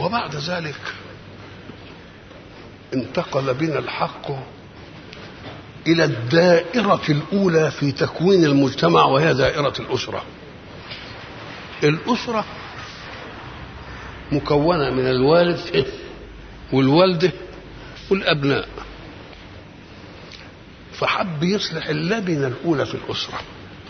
وبعد ذلك انتقل بنا الحق الى الدائره الاولى في تكوين المجتمع وهي دائره الاسره الاسره مكونه من الوالد والوالده والابناء فحب يصلح اللبنه الاولى في الاسره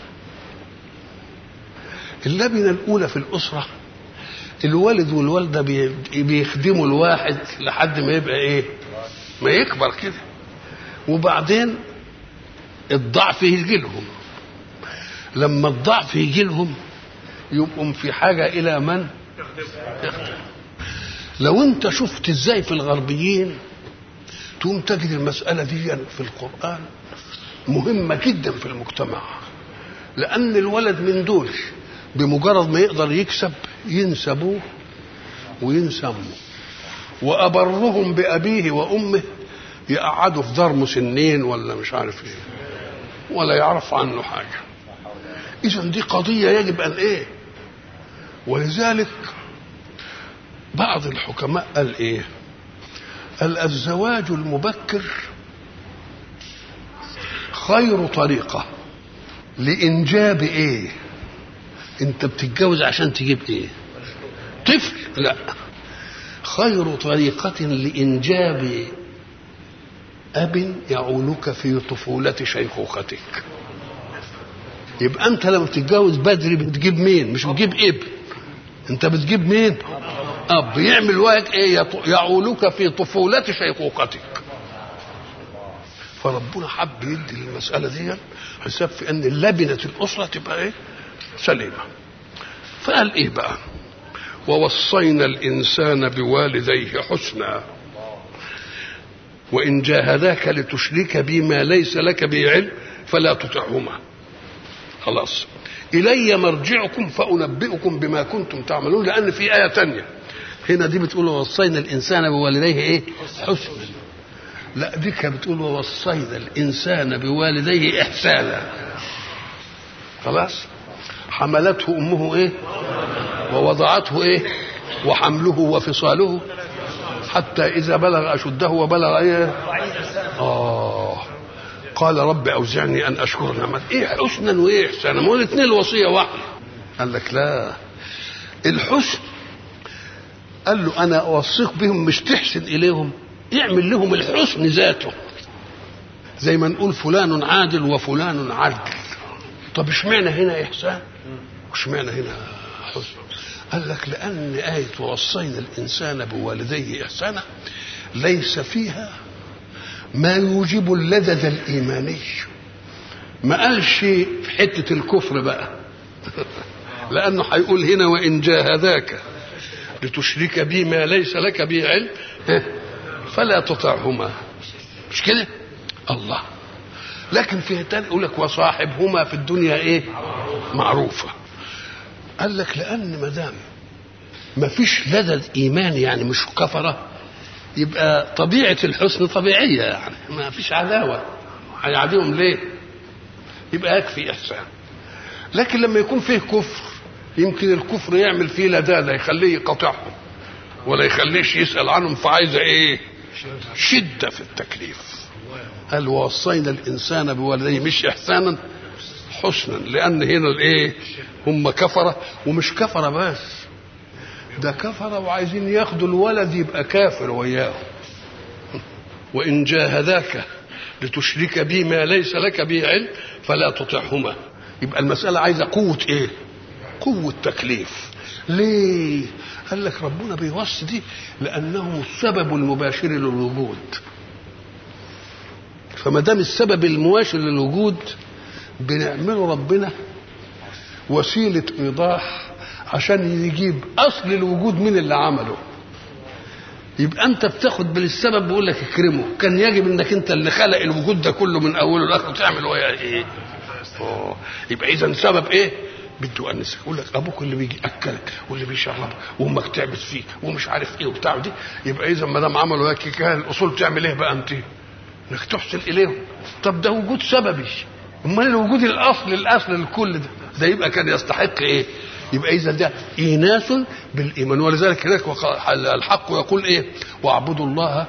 اللبنه الاولى في الاسره الوالد والوالده بيخدموا الواحد لحد ما يبقى ايه ما يكبر كده وبعدين الضعف يجي لهم لما الضعف يجي لهم يبقوا في حاجه الى من يخدم لو انت شفت ازاي في الغربيين تقوم تجد المساله دي في القران مهمه جدا في المجتمع لان الولد من دول بمجرد ما يقدر يكسب ينسى ابوه وينسى امه وابرهم بابيه وامه يقعدوا في دار مسنين ولا مش عارف ايه ولا يعرف عنه حاجه اذا دي قضيه يجب ان ايه ولذلك بعض الحكماء قال ايه قال الزواج المبكر خير طريقه لانجاب ايه انت بتتجوز عشان تجيب ايه طفل لا خير طريقة لإنجاب أب يعولك في طفولة شيخوختك يبقى أنت لما بتتجوز بدري بتجيب مين مش بتجيب ابن أنت بتجيب مين أب يعمل واحد إيه يعولك في طفولة شيخوختك فربنا حب يدي المسألة دي حساب في أن لبنة الأسرة تبقى إيه سليمة فقال إيه بقى ووصينا الإنسان بوالديه حسنا وإن جاهداك لتشرك بي ما ليس لك به علم فلا تطعهما خلاص إلي مرجعكم فأنبئكم بما كنتم تعملون لأن في آية تانية هنا دي بتقول ووصينا الإنسان بوالديه إيه حسنا لا دي كانت بتقول ووصينا الإنسان بوالديه إحسانا خلاص حملته امه ايه ووضعته ايه وحمله وفصاله حتى اذا بلغ اشده وبلغ ايه اه قال رب اوزعني ان اشكر نعمت ايه حسنا وايه احسانا ما هو الاثنين الوصيه واحده قال لك لا الحسن قال له انا اوصيك بهم مش تحسن اليهم اعمل لهم الحسن ذاته زي ما نقول فلان عادل وفلان عدل طب اشمعنى هنا احسان واشمعنى هنا حسن قال لك لان ايه ووصينا الانسان بوالديه احسانا ليس فيها ما يوجب اللذذ الايماني ما قالش في حته الكفر بقى لانه هيقول هنا وان جاهداك لتشرك بي ما ليس لك به علم فلا تطعهما مش كده الله لكن فيها تاني يقول لك وصاحبهما في الدنيا ايه معروفة قال لك لأن ما دام ما فيش لذذ إيماني يعني مش كفرة يبقى طبيعة الحسن طبيعية يعني ما فيش عداوة هيعاديهم ليه؟ يبقى يكفي إحسان لكن لما يكون فيه كفر يمكن الكفر يعمل فيه لذاذة يخليه يقاطعهم ولا يخليش يسأل عنهم فعايزة إيه؟ شدة في التكليف قال ووصينا الانسان بوالديه مش احسانا حسنا لان هنا الايه هم كفره ومش كفره بس ده كفره وعايزين ياخدوا الولد يبقى كافر وياه وان جاهداك لتشرك بي ما ليس لك به علم فلا تطعهما يبقى المساله عايزه قوه ايه قوه تكليف ليه قال لك ربنا بيوصي دي لانه السبب المباشر للوجود فما دام السبب المباشر للوجود بنعمله ربنا وسيله ايضاح عشان يجيب اصل الوجود من اللي عمله يبقى انت بتاخد بالسبب بيقول لك اكرمه كان يجب انك انت اللي خلق الوجود ده كله من اوله لاخره تعمل وياه ايه أوه. يبقى اذا سبب ايه بده انسك يقول لك ابوك اللي بيجي اكلك واللي بيشربك وامك تعبت فيك ومش عارف ايه وبتاع دي يبقى اذا ما دام عملوا هيك كان الاصول تعمل ايه بقى انت؟ انك تحسن اليهم طب ده وجود سببي امال الوجود الاصل الاصل لكل ده ده يبقى كان يستحق ايه؟ يبقى اذا ده ايناس بالايمان ولذلك هناك الحق يقول ايه واعبدوا الله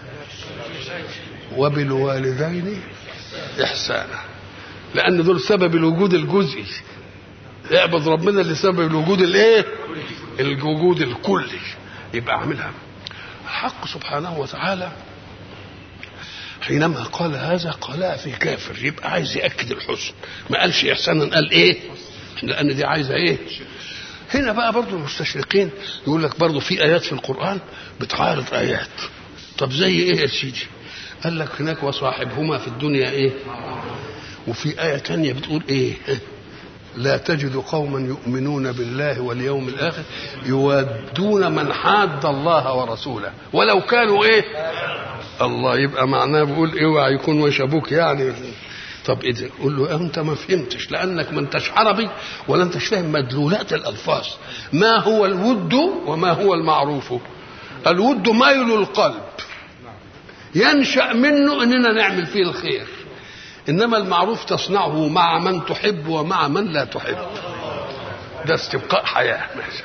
وبالوالدين احسانا لان دول سبب الوجود الجزئي اعبد ربنا اللي سبب الوجود الايه الوجود الكلي يبقى اعملها حق سبحانه وتعالى حينما قال هذا قالها في كافر يبقى عايز ياكد الحسن ما قالش احسانا قال ايه لان دي عايزه ايه هنا بقى برضو المستشرقين يقول لك برضو في ايات في القران بتعارض ايات طب زي ايه يا سيدي قال لك هناك وصاحبهما في الدنيا ايه وفي ايه تانية بتقول ايه لا تجد قوما يؤمنون بالله واليوم الاخر يودون من حاد الله ورسوله ولو كانوا ايه الله يبقى معناه بيقول اوعى يكون وش ابوك يعني طب اذا قول له انت ما فهمتش لانك ما انتش عربي ولا انتش فاهم مدلولات الالفاظ ما هو الود وما هو المعروف الود ميل القلب ينشا منه اننا نعمل فيه الخير انما المعروف تصنعه مع من تحب ومع من لا تحب ده استبقاء حياه ماشي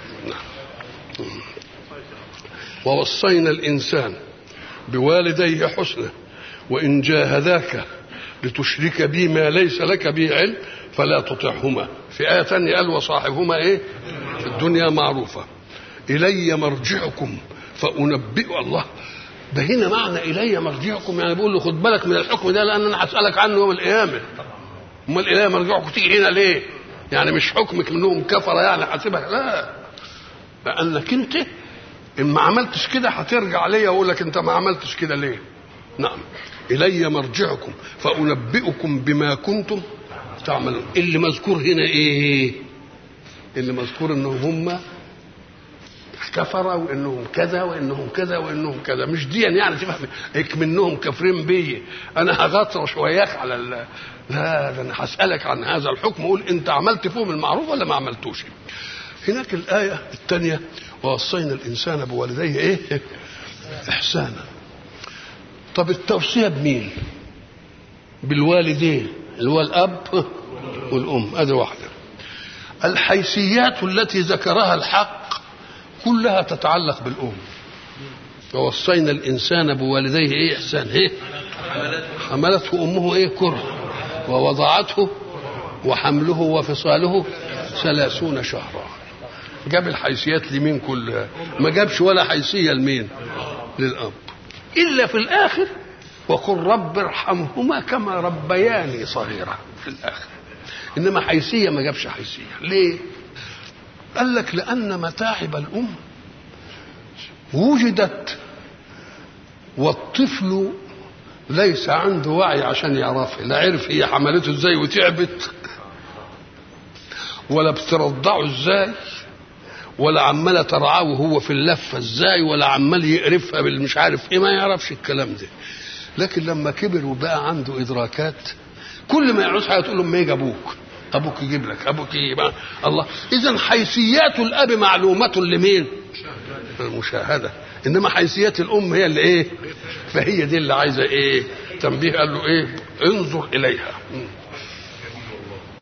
ووصينا الانسان بوالديه حسنا وان جاهداك لتشرك بي ما ليس لك به علم فلا تطعهما في آية ثانية قال وصاحبهما إيه في الدنيا معروفة إلي مرجعكم فأنبئ الله ده هنا معنى إلي مرجعكم يعني بيقول له خد بالك من الحكم ده لأن أنا هسألك عنه يوم القيامة أمال إلي مرجعكم تيجي هنا ليه؟ يعني مش حكمك منهم كفرة يعني حاسبك لا لأنك أنت إن ما عملتش كده هترجع ليا وأقول لك أنت ما عملتش كده ليه؟ نعم إلي مرجعكم فأنبئكم بما كنتم تعملون اللي مذكور هنا إيه اللي مذكور إنهم هم كفرة وإنهم كذا وإنهم كذا وإنهم كذا مش دي يعني تفهم منهم كافرين بي أنا هغطرش وياك على ال... لا ده أنا هسألك عن هذا الحكم أقول أنت عملت فيهم المعروف ولا ما عملتوش هناك الآية الثانية ووصينا الإنسان بوالديه إيه إحسانا طب التوصيه بمين بالوالدين اللي هو الاب والام ادي واحده الحيثيات التي ذكرها الحق كلها تتعلق بالام ووصينا الانسان بوالديه ايه احسان ايه حملته امه ايه كره ووضعته وحمله وفصاله ثلاثون شهرا جاب الحيثيات لمين كلها ما جابش ولا حيثيه لمين للاب إلا في الآخر وقل رب ارحمهما كما ربياني صغيرا في الآخر إنما حيثية ما جابش حيثية ليه؟ قال لك لأن متاعب الأم وجدت والطفل ليس عنده وعي عشان يعرفها لا عرف هي حملته ازاي وتعبت ولا بترضعه ازاي ولا عمالة ترعاه وهو في اللفة ازاي ولا عمال يقرفها بالمش عارف ايه ما يعرفش الكلام ده لكن لما كبر وبقى عنده ادراكات كل ما يعوز حاجه تقول له ما يجي ابوك ابوك يجيب لك ابوك يجيب الله اذا حيثيات الاب معلومه لمين المشاهده انما حيثيات الام هي اللي ايه فهي دي اللي عايزه ايه تنبيه قال له ايه انظر اليها